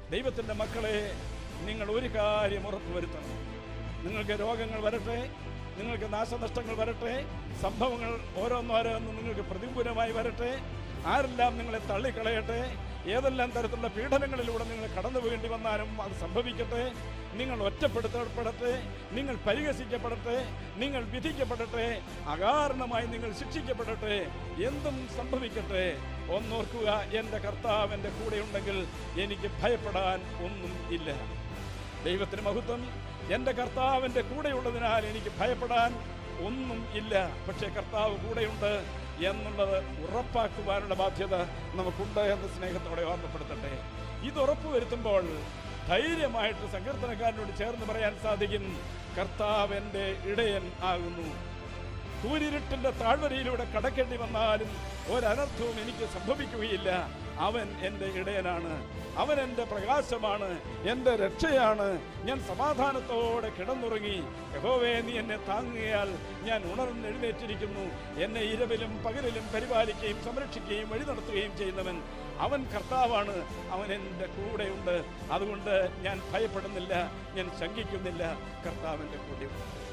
ദൈവത്തിൻ്റെ മക്കളെ നിങ്ങൾ ഒരു കാര്യം ഉറപ്പുവരുത്തണം നിങ്ങൾക്ക് രോഗങ്ങൾ വരട്ടെ നിങ്ങൾക്ക് നാശനഷ്ടങ്ങൾ വരട്ടെ സംഭവങ്ങൾ ഓരോന്നോരോന്നും നിങ്ങൾക്ക് പ്രതികൂലമായി വരട്ടെ ആരെല്ലാം നിങ്ങളെ തള്ളിക്കളയട്ടെ ഏതെല്ലാം തരത്തിലുള്ള പീഡനങ്ങളിലൂടെ നിങ്ങൾ കടന്നു പോകേണ്ടി വന്നാലും അത് സംഭവിക്കട്ടെ നിങ്ങൾ ഒറ്റപ്പെടുത്തപ്പെടട്ടെ നിങ്ങൾ പരിഹസിക്കപ്പെടട്ടെ നിങ്ങൾ വിധിക്കപ്പെടട്ടെ അകാരണമായി നിങ്ങൾ ശിക്ഷിക്കപ്പെടട്ടെ എന്തും സംഭവിക്കട്ടെ ഒന്നോർക്കുക എൻ്റെ കർത്താവ് എൻ്റെ കൂടെ ഉണ്ടെങ്കിൽ എനിക്ക് ഭയപ്പെടാൻ ഒന്നും ഇല്ല ദൈവത്തിന് മഹത്വം എൻ്റെ കർത്താവിൻ്റെ കൂടെയുള്ളതിനാൽ എനിക്ക് ഭയപ്പെടാൻ ഒന്നും ഇല്ല പക്ഷേ കർത്താവ് കൂടെയുണ്ട് എന്നുള്ളത് ഉറപ്പാക്കുവാനുള്ള ബാധ്യത നമുക്കുണ്ട് എന്ന് സ്നേഹത്തോടെ ഓർമ്മപ്പെടുത്തട്ടെ ഇത് ഉറപ്പുവരുത്തുമ്പോൾ ധൈര്യമായിട്ട് സങ്കീർത്തനക്കാരനോട് ചേർന്ന് പറയാൻ സാധിക്കും കർത്താവ് എൻ്റെ ഇടയൻ ആകുന്നു കൂരിരുട്ടിന്റെ താഴ്വരയിലൂടെ കടക്കേണ്ടി വന്നാലും ഒരനർത്ഥവും എനിക്ക് സംഭവിക്കുകയില്ല അവൻ എൻ്റെ ഇടയനാണ് അവൻ എൻ്റെ പ്രകാശമാണ് എൻ്റെ രക്ഷയാണ് ഞാൻ സമാധാനത്തോടെ കിടന്നുറങ്ങി യഹോവേ നീ എന്നെ താങ്ങുകയാൽ ഞാൻ ഉണർന്നെഴുന്നേറ്റിരിക്കുന്നു എന്നെ ഇരവിലും പകലിലും പരിപാലിക്കുകയും സംരക്ഷിക്കുകയും വഴി നടത്തുകയും ചെയ്യുന്നവൻ അവൻ കർത്താവാണ് അവൻ എൻ്റെ കൂടെയുണ്ട് അതുകൊണ്ട് ഞാൻ ഭയപ്പെടുന്നില്ല ഞാൻ ശങ്കിക്കുന്നില്ല കർത്താവിൻ്റെ കൂടെയുണ്ട്